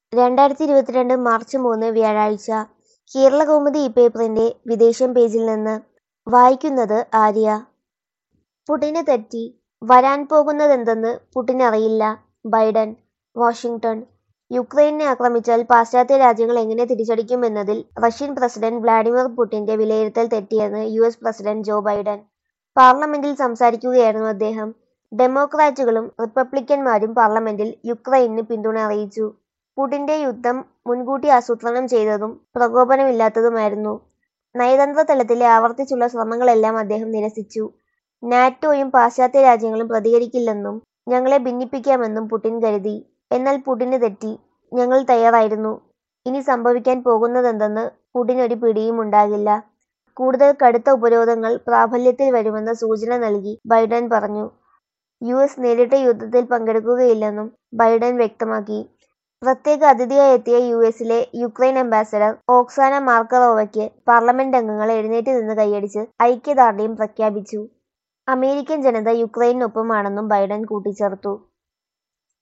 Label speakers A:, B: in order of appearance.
A: രണ്ടായിരത്തി ഇരുപത്തിരണ്ട് മാർച്ച് മൂന്ന് വ്യാഴാഴ്ച കേരളകൗമുദി ഈ പേപ്പറിന്റെ വിദേശം പേജിൽ നിന്ന് വായിക്കുന്നത് ആര്യ പുടിന് തെറ്റി വരാൻ പോകുന്നതെന്തെന്ന് പുടിനറിയില്ല ബൈഡൻ വാഷിംഗ്ടൺ യുക്രൈനെ ആക്രമിച്ചാൽ പാശ്ചാത്യ രാജ്യങ്ങൾ എങ്ങനെ തിരിച്ചടിക്കുമെന്നതിൽ റഷ്യൻ പ്രസിഡന്റ് വ്ളാഡിമിർ പുടിന്റെ വിലയിരുത്തൽ തെറ്റിയെന്ന് U S president Joe Biden പാർലമെന്റിൽ സംസാരിക്കുകയായിരുന്നു അദ്ദേഹം ഡെമോക്രാറ്റുകളും റിപ്പബ്ലിക്കന്മാരും പാർലമെന്റിൽ യുക്രൈന് പിന്തുണ അറിയിച്ചു പുടിന്റെ യുദ്ധം മുൻകൂട്ടി ആസൂത്രണം ചെയ്തതും പ്രകോപനമില്ലാത്തതുമായിരുന്നു നയതന്ത്ര തലത്തിലെ ആവർത്തിച്ചുള്ള ശ്രമങ്ങളെല്ലാം അദ്ദേഹം നിരസിച്ചു നാറ്റോയും പാശ്ചാത്യ രാജ്യങ്ങളും പ്രതികരിക്കില്ലെന്നും ഞങ്ങളെ ഭിന്നിപ്പിക്കാമെന്നും പുടിൻ കരുതി എന്നാൽ പുടിന് തെറ്റി ഞങ്ങൾ തയ്യാറായിരുന്നു ഇനി സംഭവിക്കാൻ പോകുന്നതെന്തെന്ന് പുടിനൊരു പിടിയും ഉണ്ടാകില്ല കൂടുതൽ കടുത്ത ഉപരോധങ്ങൾ പ്രാബല്യത്തിൽ വരുമെന്ന സൂചന നൽകി ബൈഡൻ പറഞ്ഞു യു എസ് നേരിട്ട് യുദ്ധത്തിൽ പങ്കെടുക്കുകയില്ലെന്നും ബൈഡൻ വ്യക്തമാക്കി പ്രത്യേക അതിഥിയായി എത്തിയ യു എസിലെ യുക്രൈൻ അംബാസഡർ ഓക്സാന മാർക്കറോവയ്ക്ക് പാർലമെന്റ് അംഗങ്ങൾ എഴുന്നേറ്റ് നിന്ന് കൈയടിച്ച് ഐക്യദാർഢ്യം പ്രഖ്യാപിച്ചു അമേരിക്കൻ ജനത യുക്രൈനൊപ്പമാണെന്നും ബൈഡൻ കൂട്ടിച്ചേർത്തു